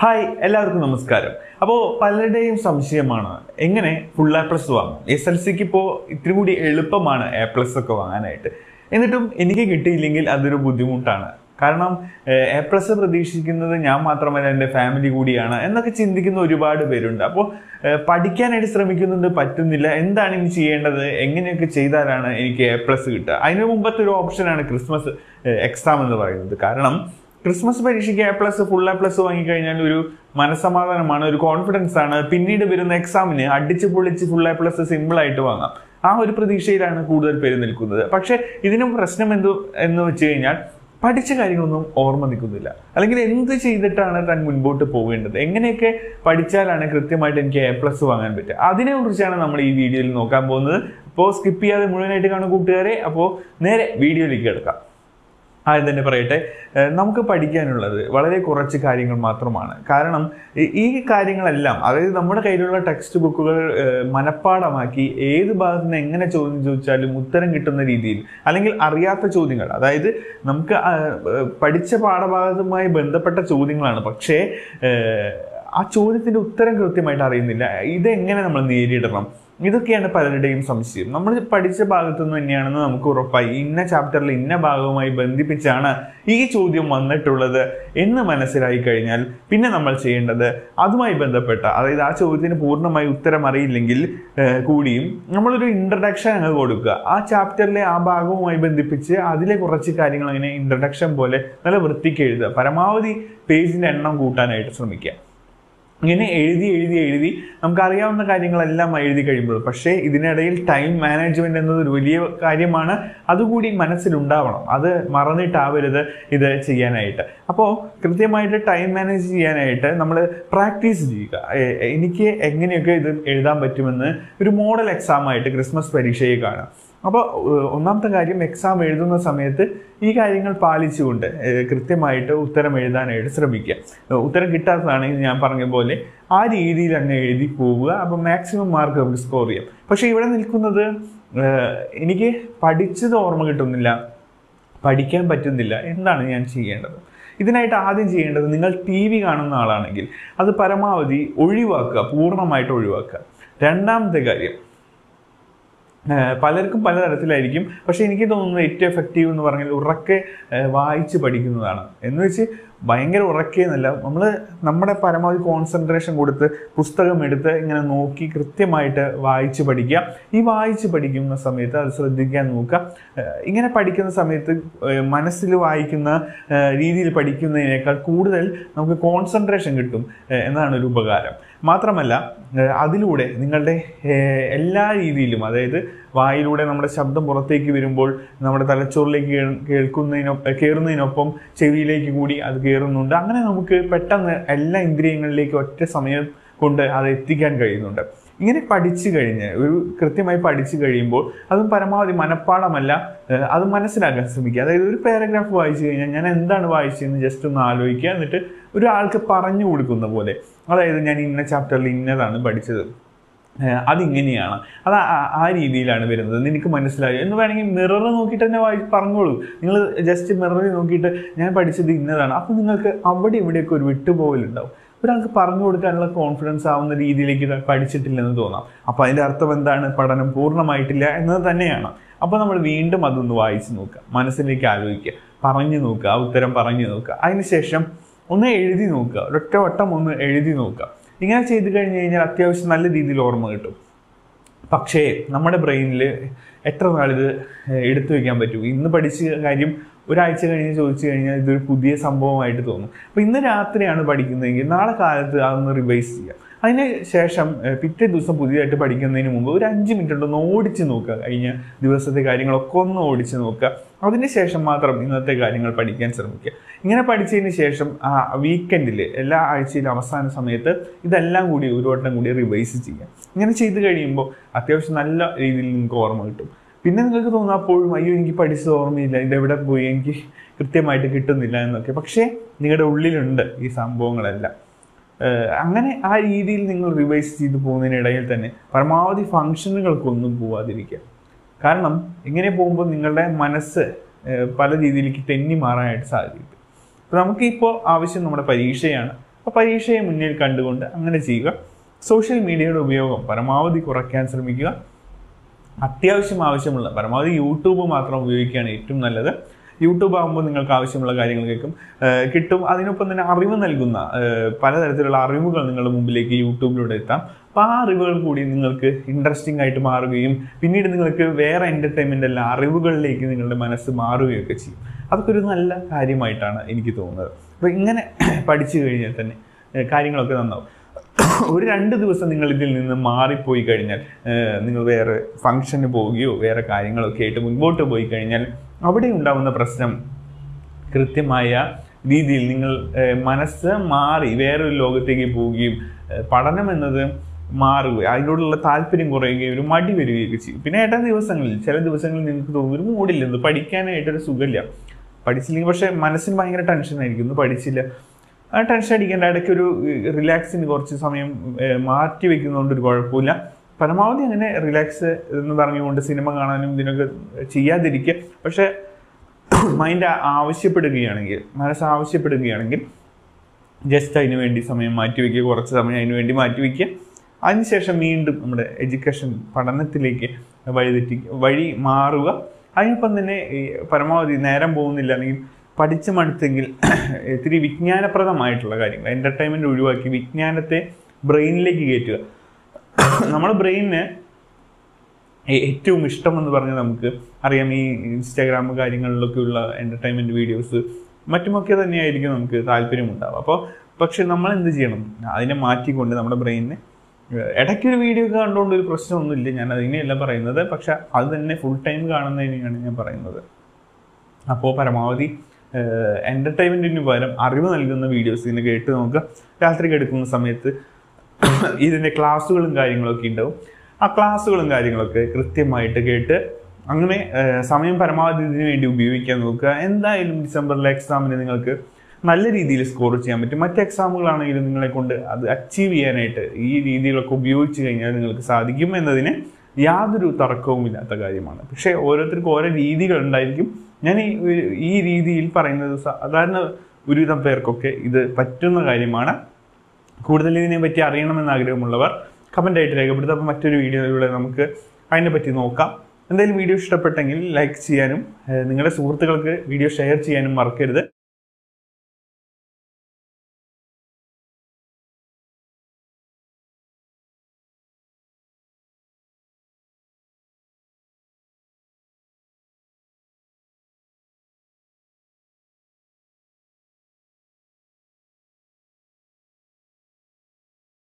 hi എല്ലാവർക്കും നമസ്കാരം അപ്പോൾ പലരുടെയും സംശയമാണ് എങ്ങനെ ഫുൾ എ പ്ലസ് വാങ്ങും എസ് എൽ സിക്ക് ഇപ്പോൾ ഇത്തിരി കൂടി എളുപ്പമാണ് എ പ്ലസ് ഒക്കെ വാങ്ങാനായിട്ട് എന്നിട്ടും എനിക്ക് കിട്ടിയില്ലെങ്കിൽ അതൊരു ബുദ്ധിമുട്ടാണ് കാരണം എ പ്ലസ് പ്രതീക്ഷിക്കുന്നത് ഞാൻ മാത്രമല്ല എൻ്റെ ഫാമിലി കൂടിയാണ് എന്നൊക്കെ ചിന്തിക്കുന്ന ഒരുപാട് പേരുണ്ട് അപ്പോൾ പഠിക്കാനായിട്ട് ശ്രമിക്കുന്നുണ്ട് പറ്റുന്നില്ല എന്താണ് ഇനി ചെയ്യേണ്ടത് എങ്ങനെയൊക്കെ ചെയ്താലാണ് എനിക്ക് എ പ്ലസ് കിട്ടുക അതിന് മുമ്പത്തെ ഒരു ഓപ്ഷനാണ് ക്രിസ്മസ് എക്സാം എന്ന് പറയുന്നത് കാരണം ക്രിസ്മസ് പരീക്ഷയ്ക്ക് A plus full A plus വാങ്ങിക്കഴിഞ്ഞാൽ ഒരു മനസമാധാനമാണ് ഒരു കോൺഫിഡൻസ് ആണ് പിന്നീട് വരുന്ന എക്സാമിന് അടിച്ച് പൊളിച്ച് ഫുൾ എ പ്ലസ് സിമ്പിൾ ആയിട്ട് വാങ്ങാം ആ ഒരു പ്രതീക്ഷയിലാണ് കൂടുതൽ പേര് നിൽക്കുന്നത് പക്ഷേ ഇതിനും പ്രശ്നം എന്ത് എന്ന് വെച്ച് കഴിഞ്ഞാൽ പഠിച്ച കാര്യങ്ങളൊന്നും ഓർമ്മ നിൽക്കുന്നില്ല അല്ലെങ്കിൽ എന്ത് ചെയ്തിട്ടാണ് താൻ മുൻപോട്ട് പോകേണ്ടത് എങ്ങനെയൊക്കെ പഠിച്ചാലാണ് കൃത്യമായിട്ട് എനിക്ക് എ പ്ലസ് വാങ്ങാൻ പറ്റുക അതിനെ കുറിച്ചാണ് നമ്മൾ ഈ വീഡിയോയിൽ നോക്കാൻ പോകുന്നത് അപ്പോൾ സ്കിപ്പ് ചെയ്യാതെ മുഴുവനായിട്ട് കാണും കൂട്ടുകാരെ അപ്പോൾ നേരെ വീഡിയോയിലേക്ക് കിടക്കാം ആദ്യം തന്നെ പറയട്ടെ ഏഹ് നമുക്ക് പഠിക്കാനുള്ളത് വളരെ കുറച്ച് കാര്യങ്ങൾ മാത്രമാണ് കാരണം ഈ- ഈ കാര്യങ്ങളെല്ലാം അതായത് നമ്മുടെ കയ്യിലുള്ള ടെക്സ്റ്റ് ബുക്കുകൾ ഏഹ് മനഃപ്പാടമാക്കി ഏത് ഭാഗത്ത് നിന്ന് എങ്ങനെ ചോദ്യം ചോദിച്ചാലും ഉത്തരം കിട്ടുന്ന രീതിയിൽ അല്ലെങ്കിൽ അറിയാത്ത ചോദ്യങ്ങൾ അതായത് നമുക്ക് ആ, ഏഹ് പഠിച്ച പാഠഭാഗത്തുമായി ബന്ധപ്പെട്ട ചോദ്യങ്ങളാണ് പക്ഷേ ഏഹ് ആ ചോദ്യത്തിന്റെ ഉത്തരം കൃത്യമായിട്ട് അറിയുന്നില്ല ഇതെങ്ങനെ നമ്മൾ നേരിടണം ഇതൊക്കെയാണ് പലരുടെയും സംശയം നമ്മൾ പഠിച്ച ഭാഗത്തു നിന്ന് തന്നെയാണെന്ന് നമുക്ക് ഉറപ്പായി ഇന്ന ചാപ്റ്ററിൽ ഇന്ന ഭാഗവുമായി ബന്ധിപ്പിച്ചാണ് ഈ ചോദ്യം വന്നിട്ടുള്ളത് എന്ന് മനസ്സിലായി കഴിഞ്ഞാൽ പിന്നെ നമ്മൾ ചെയ്യേണ്ടത് അതുമായി ബന്ധപ്പെട്ട അതായത് ആ ചോദ്യത്തിന് പൂർണ്ണമായി ഉത്തരം അറിയില്ലെങ്കിൽ ഏഹ്, കൂടിയും നമ്മളൊരു ഇൻട്രഡക്ഷൻ അങ്ങ് കൊടുക്കുക ആ ചാപ്റ്ററിലെ ആ ഭാഗവുമായി ബന്ധിപ്പിച്ച് അതിലെ കുറച്ച് കാര്യങ്ങൾ അങ്ങനെ ഇൻട്രഡക്ഷൻ പോലെ നല്ല വൃത്തിക്ക് എഴുതുക പരമാവധി പേജിന്റെ എണ്ണം കൂട്ടാനായിട്ട് ശ്രമിക്കുക ഇങ്ങനെ എഴുതി എഴുതി എഴുതി നമുക്കറിയാവുന്ന കാര്യങ്ങളെല്ലാം എഴുതി കഴിയുമ്പോൾ പക്ഷേ ഇതിനിടയിൽ ടൈം മാനേജ്മെന്റ് എന്നത് ഒരു വലിയ കാര്യമാണ് അതുകൂടി മനസ്സിലുണ്ടാവണം അത് മറന്നിട്ടാവരുത് ഇത് ചെയ്യാനായിട്ട് അപ്പോൾ കൃത്യമായിട്ട് ടൈം മാനേജ് ചെയ്യാനായിട്ട് നമ്മൾ പ്രാക്ടീസ് ചെയ്യുക എ- എനിക്ക് എങ്ങനെയൊക്കെ ഇത് എഴുതാൻ പറ്റുമെന്ന് ഒരു മോഡൽ എക്സാം ആയിട്ട് ക്രിസ്മസ് പരീക്ഷയെ കാണാം അപ്പോൾ ഏഹ്, ഒന്നാമത്തെ കാര്യം എക്സാം എഴുതുന്ന സമയത്ത് ഈ കാര്യങ്ങൾ പാലിച്ചുകൊണ്ട് ഏഹ്, കൃത്യമായിട്ട് ഉത്തരം എഴുതാനായിട്ട് ശ്രമിക്കുക ഏഹ്, ഉത്തരം കിട്ടാത്തതാണെങ്കിൽ ഞാൻ പറഞ്ഞ പോലെ ആ രീതിയിൽ അങ്ങ് എഴുതി പോവുക അപ്പോൾ മാക്സിമം മാർക്ക് നമുക്ക് സ്കോർ ചെയ്യാം പക്ഷേ ഇവിടെ നിൽക്കുന്നത് ഏഹ്, എനിക്ക് പഠിച്ചത് ഓർമ്മ കിട്ടുന്നില്ല പഠിക്കാൻ പറ്റുന്നില്ല എന്താണ് ഞാൻ ചെയ്യേണ്ടത് ഇതിനായിട്ട് ആദ്യം ചെയ്യേണ്ടത് നിങ്ങൾ ടി വി കാണുന്ന ആളാണെങ്കിൽ അത് പരമാവധി ഒഴിവാക്കുക പൂർണ്ണമായിട്ട് ഒഴിവാക്കുക രണ്ടാമത്തെ കാര്യം ഏഹ് പലർക്കും പലതരത്തിലായിരിക്കും പക്ഷെ എനിക്ക് തോന്നുന്നത് ഏറ്റവും എഫക്റ്റീവ് എന്ന് പറഞ്ഞാൽ ഉറക്കെ ഏഹ് വായിച്ച് പഠിക്കുന്നതാണ് എന്ന് വെച്ച് ഭയങ്കര ഉറക്കെ എന്നല്ല നമ്മൾ നമ്മുടെ പരമാവധി കോൺസെൻട്രേഷൻ കൊടുത്ത് പുസ്തകം എടുത്ത് ഇങ്ങനെ നോക്കി കൃത്യമായിട്ട് വായിച്ച് പഠിക്കുക ഈ വായിച്ച് പഠിക്കുന്ന സമയത്ത് അത് ശ്രദ്ധിക്കാൻ നോക്കുക ഏഹ് ഇങ്ങനെ പഠിക്കുന്ന സമയത്ത് ഏഹ് മനസ്സിൽ വായിക്കുന്ന ഏഹ് രീതിയിൽ പഠിക്കുന്നതിനേക്കാൾ കൂടുതൽ നമുക്ക് കോൺസെൻട്രേഷൻ കിട്ടും ഏഹ് എന്നതാണ് ഒരു ഉപകാരം മാത്രമല്ല ഏഹ് അതിലൂടെ നിങ്ങളുടെ ഏഹ് എല്ലാ രീതിയിലും അതായത് വായിലൂടെ നമ്മുടെ ശബ്ദം പുറത്തേക്ക് വരുമ്പോൾ നമ്മുടെ തലച്ചോറിലേക്ക് കേൾ- കേൾക്കുന്നതിനൊപ്പം കയറുന്നതിനൊപ്പം ചെവിയിലേക്ക് കൂടി അത് കയറുന്നുണ്ട് അങ്ങനെ നമുക്ക് പെട്ടെന്ന് എല്ലാ ഇന്ദ്രിയങ്ങളിലേക്കും ഒറ്റ സമയം കൊണ്ട് അത് എത്തിക്കാൻ കഴിയുന്നുണ്ട് ഇങ്ങനെ പഠിച്ചു കഴിഞ്ഞ് ഒരു കൃത്യമായി പഠിച്ചു കഴിയുമ്പോൾ അതും പരമാവധി മനഃപ്പാടമല്ല ഏഹ് അത് മനസ്സിലാക്കാൻ ശ്രമിക്കുക അതായത് ഒരു പാരഗ്രാഫ് വായിച്ചു കഴിഞ്ഞാൽ ഞാൻ എന്താണ് വായിച്ചതെന്ന് ജസ്റ്റ് ഒന്ന് ആലോചിക്കുക എന്നിട്ട് ഒരാൾക്ക് പറഞ്ഞു കൊടുക്കുന്ന പോലെ അതായത് ഞാൻ ഇന്ന ചാപ്റ്ററിൽ ഇന്നതാണ് പഠിച്ചത് ഏഹ് അതിങ്ങനെയാണ് അത് ആ- ആ രീതിയിലാണ് വരുന്നത് നിനക്ക് മനസ്സിലായോ എന്ന് വേണമെങ്കിൽ മിറർ നോക്കിയിട്ട് തന്നെ വായി പറഞ്ഞോളൂ നിങ്ങൾ ജസ്റ്റ് മിററിൽ നോക്കിയിട്ട് ഞാൻ പഠിച്ചത് ഇന്നതാണ് അപ്പോൾ നിങ്ങൾക്ക് അവിടെ ഇവിടെയൊക്കെ ഒരു വിട്ടുപോകലുണ്ടാവും ഒരാൾക്ക് പറഞ്ഞു കൊടുക്കാനുള്ള കോൺഫിഡൻസ് ആവുന്ന രീതിയിലേക്ക് ഇത് പഠിച്ചിട്ടില്ലെന്ന് തോന്നാം അപ്പോൾ അതിൻ്റെ അർത്ഥം എന്താണ് പഠനം പൂർണ്ണമായിട്ടില്ല എന്നത് തന്നെയാണ് അപ്പോൾ നമ്മൾ വീണ്ടും അതൊന്ന് വായിച്ച് നോക്കുക മനസ്സിലേക്ക് ആലോചിക്കുക പറഞ്ഞു നോക്കുക ആ ഉത്തരം പറഞ്ഞു നോക്കുക അതിനുശേഷം ഒന്ന് എഴുതി നോക്കുക ഒരൊറ്റ വട്ടം ഒന്ന് എഴുതി നോക്കുക ഇങ്ങനെ ചെയ്ത് കഴിഞ്ഞ് കഴിഞ്ഞാൽ അത്യാവശ്യം നല്ല രീതിയിൽ ഓർമ്മ കിട്ടും പക്ഷേ നമ്മുടെ ബ്രെയിനിൽ എത്ര നാളിത് എടുത്തു വെക്കാൻ പറ്റും ഇന്ന് പഠിച്ച കാര്യം ഒരാഴ്ച കഴിഞ്ഞ് ചോദിച്ചു കഴിഞ്ഞാൽ ഇതൊരു പുതിയ സംഭവമായിട്ട് തോന്നും അപ്പോൾ ഇന്ന് രാത്രിയാണ് പഠിക്കുന്നതെങ്കിൽ നാളെ കാലത്ത് അതൊന്ന് റിവൈസ് ചെയ്യുക അതിന് ശേഷം ഏഹ്, പിറ്റേ ദിവസം പുതിയതായിട്ട് പഠിക്കുന്നതിന് മുമ്പ് ഒരു അഞ്ച് മിനിറ്റ് ഒന്ന് ഓടിച്ച് നോക്കുക കഴിഞ്ഞ ദിവസത്തെ കാര്യങ്ങളൊക്കെ ഒന്ന് ഓടിച്ച് നോക്കുക അതിന് ശേഷം മാത്രം ഇന്നത്തെ കാര്യങ്ങൾ പഠിക്കാൻ ശ്രമിക്കുക ഇങ്ങനെ പഠിച്ചതിന് ശേഷം ആ വീക്കെൻഡിൽ എല്ലാ ആഴ്ചയിലും അവസാന സമയത്ത് ഇതെല്ലാം കൂടി ഒരു വട്ടം കൂടി റിവൈസ് ചെയ്യുക ഇങ്ങനെ ചെയ്ത് കഴിയുമ്പോൾ അത്യാവശ്യം നല്ല രീതിയിൽ നിങ്ങൾക്ക് ഓർമ്മ കിട്ടും പിന്നെ നിങ്ങൾക്ക് തോന്നും അപ്പോഴും അയ്യോ എനിക്ക് പഠിച്ചത് ഓർമ്മയില്ല ഇതെവിടെ പോയി എനിക്ക് കൃത്യമായിട്ട് കിട്ടുന്നില്ല എന്നൊക്കെ പക്ഷേ നിങ്ങളുടെ ഉള്ളിലുണ്ട് ഈ സംഭവങ്ങളെല്ലാം ഏഹ് അങ്ങനെ ആ രീതിയിൽ നിങ്ങൾ റിവൈസ് ചെയ്ത് പോകുന്നതിനിടയിൽ തന്നെ പരമാവധി ഫങ്ഷനുകൾക്കൊന്നും പോവാതിരിക്കുക കാരണം ഇങ്ങനെ പോകുമ്പോൾ നിങ്ങളുടെ മനസ്സ് ഏഹ് പല രീതിയിലേക്ക് തെന്നി മാറാനായിട്ട് സാധ്യതയുണ്ട് അപ്പോൾ നമുക്കിപ്പോൾ ആവശ്യം നമ്മുടെ പരീക്ഷയാണ് അപ്പോൾ പരീക്ഷയെ മുന്നിൽ കണ്ടുകൊണ്ട് അങ്ങനെ ചെയ്യുക സോഷ്യൽ മീഡിയയുടെ ഉപയോഗം പരമാവധി കുറയ്ക്കാൻ ശ്രമിക്കുക അത്യാവശ്യം ആവശ്യമുള്ള പരമാവധി യൂട്യൂബ് മാത്രം ഉപയോഗിക്കുകയാണ് ഏറ്റവും നല്ലത് യൂട്യൂബ് ആകുമ്പോൾ നിങ്ങൾക്ക് ആവശ്യമുള്ള കാര്യങ്ങൾ കേൾക്കും ഏഹ് കിട്ടും അതിനൊപ്പം തന്നെ അറിവ് നൽകുന്ന ഏഹ് പലതരത്തിലുള്ള അറിവുകൾ നിങ്ങളുടെ മുമ്പിലേക്ക് യൂട്യൂബിലൂടെ എത്താം അപ്പോൾ ആ അറിവുകൾ കൂടി നിങ്ങൾക്ക് ഇൻട്രസ്റ്റിംഗ് ആയിട്ട് മാറുകയും പിന്നീട് നിങ്ങൾക്ക് വേറെ എൻ്റർടൈൻമെൻ്റ് അല്ല അറിവുകളിലേക്ക് നിങ്ങളുടെ മനസ്സ് മാറുകയൊക്കെ ചെയ്യും അതൊക്കെ ഒരു നല്ല കാര്യമായിട്ടാണ് എനിക്ക് തോന്നുന്നത് അപ്പോൾ ഇങ്ങനെ പഠിച്ചു കഴിഞ്ഞാൽ തന്നെ ഏഹ് കാര്യങ്ങളൊക്കെ നന്നാവും ഒരു രണ്ട് ദിവസം നിങ്ങൾ ഇതിൽ നിന്ന് മാറിപ്പോയി കഴിഞ്ഞാൽ ഏഹ് നിങ്ങൾ വേറെ ഫംഗ്ഷന് പോവുകയോ വേറെ കാര്യങ്ങളൊക്കെ ആയിട്ട് മുൻപോട്ട് പോയി കഴിഞ്ഞാൽ അവിടെ ഉണ്ടാവുന്ന പ്രശ്നം കൃത്യമായ രീതിയിൽ നിങ്ങൾ ഏഹ് മനസ്സ് മാറി വേറൊരു ലോകത്തേക്ക് പോവുകയും ഏഹ് പഠനം എന്നത് മാറുക അതിനോടുള്ള താല്പര്യം കുറയുകയും ഒരു മടി വരികയൊക്കെ ചെയ്യും പിന്നെ ഏട്ടാ ദിവസങ്ങളിൽ ചില ദിവസങ്ങളിൽ നിങ്ങൾക്ക് തോന്നും ഒരു മൂടില്ല ഇത് പഠിക്കാനായിട്ടൊരു സുഖമില്ല പഠിച്ചില്ലെങ്കിൽ പക്ഷേ മനസ്സിന് ഭയങ്കര ടെൻഷൻ ആയിരിക്കും ഇന്ന് പഠിച്ചില്ല ആ ടെൻഷൻ അടിക്കേണ്ട ഇടയ്ക്ക് ഒരു റിലാക്സിന് കുറച്ച് സമയം ഏഹ് മാറ്റി വെക്കുന്നതുകൊണ്ട് ഒരു കുഴപ്പമില്ല പരമാവധി അങ്ങനെ റിലാക്സ് എന്ന് പറഞ്ഞുകൊണ്ട് സിനിമ കാണാനും ഇതിനൊക്കെ ചെയ്യാതിരിക്കുക പക്ഷേ മൈൻഡ് ആവശ്യപ്പെടുകയാണെങ്കിൽ മനസ്സ് ആവശ്യപ്പെടുകയാണെങ്കിൽ ജസ്റ്റ് അതിന് വേണ്ടി സമയം മാറ്റി വയ്ക്കുക കുറച്ച് സമയം അതിന് വേണ്ടി മാറ്റി വയ്ക്കുക അതിനുശേഷം വീണ്ടും നമ്മുടെ എഡ്യൂക്കേഷൻ പഠനത്തിലേക്ക് വഴിതെറ്റി വഴി മാറുക അതിനൊപ്പം തന്നെ ഈ പരമാവധി നേരം പോകുന്നില്ല അല്ലെങ്കിൽ പഠിച്ച് മടുത്തെങ്കിൽ ഇത്തിരി വിജ്ഞാനപ്രദമായിട്ടുള്ള കാര്യങ്ങൾ എൻ്റർടൈൻമെൻറ്റ് ഒഴിവാക്കി വിജ്ഞാനത്തെ ബ്രെയിനിലേക്ക് കയറ്റുക നമ്മുടെ ബ്രെയിനിന് ഏ- ഏറ്റവും ഇഷ്ടം എന്ന് പറഞ്ഞാൽ നമുക്ക് അറിയാം ഈ ഇൻസ്റ്റാഗ്രാം കാര്യങ്ങളിലൊക്കെയുള്ള എൻ്റർടൈൻമെൻറ്റ് വീഡിയോസ് മറ്റുമൊക്കെ തന്നെയായിരിക്കും നമുക്ക് താല്പര്യമുണ്ടാവുക അപ്പോൾ പക്ഷെ നമ്മൾ എന്ത് ചെയ്യണം അതിനെ മാറ്റിക്കൊണ്ട് നമ്മുടെ ബ്രെയിനിനെ ഇടയ്ക്കൊരു വീഡിയോ ഒക്കെ കണ്ടുകൊണ്ട് ഒരു പ്രശ്നമൊന്നുമില്ല ഞാൻ അതിനെയല്ല പറയുന്നത് പക്ഷെ അത് തന്നെ ഫുൾ ടൈം കാണുന്നതിനെയാണ് ഞാൻ പറയുന്നത് അപ്പോൾ പരമാവധി എൻ്റർടൈൻമെൻറ്റിന് പകരം അറിവ് നൽകുന്ന വീഡിയോസ് ഇങ്ങനെ കേട്ട് നോക്കുക രാത്രി കിടക്കുന്ന സമയത്ത് ഇതിൻ്റെ ക്ലാസ്സുകളും കാര്യങ്ങളൊക്കെ ഉണ്ടാവും ആ ക്ലാസ്സുകളും കാര്യങ്ങളൊക്കെ കൃത്യമായിട്ട് കേട്ട് അങ്ങനെ ഏഹ്, സമയം പരമാവധി ഇതിനു വേണ്ടി ഉപയോഗിക്കാൻ നോക്കുക എന്തായാലും ഡിസംബറിലെ എക്സാമിന് നിങ്ങൾക്ക് നല്ല രീതിയിൽ സ്കോർ ചെയ്യാൻ പറ്റും മറ്റ് എക്സാമുകളാണെങ്കിലും നിങ്ങളെ കൊണ്ട് അത് അച്ചീവ് ചെയ്യാനായിട്ട് ഈ രീതികളൊക്കെ ഉപയോഗിച്ച് കഴിഞ്ഞാൽ നിങ്ങൾക്ക് സാധിക്കും എന്നതിന് യാതൊരു തർക്കവുമില്ലാത്ത കാര്യമാണ് പക്ഷേ ഓരോരുത്തർക്കും ഓരോ രീതികൾ ഉണ്ടായിരിക്കും ഞാൻ ഈ ഒരു- ഈ രീതിയിൽ പറയുന്നത് സാധാരണ ഒരുവിധം പേർക്കൊക്കെ ഇത് പറ്റുന്ന കാര്യമാണ് കൂടുതൽ ഇതിനെ പറ്റി അറിയണമെന്ന് ആഗ്രഹമുള്ളവർ കമൻ്റ് ആയിട്ട് രേഖപ്പെടുത്തുക അപ്പോൾ മറ്റൊരു വീഡിയോയിലൂടെ നമുക്ക് അതിനെ പറ്റി നോക്കാം എന്തായാലും വീഡിയോ ഇഷ്ടപ്പെട്ടെങ്കിൽ ലൈക്ക് ചെയ്യാനും ഏഹ് നിങ്ങളുടെ സുഹൃത്തുക്കൾക്ക് വീഡിയോ ഷെയർ ചെയ്യാനും മറക്കരുത്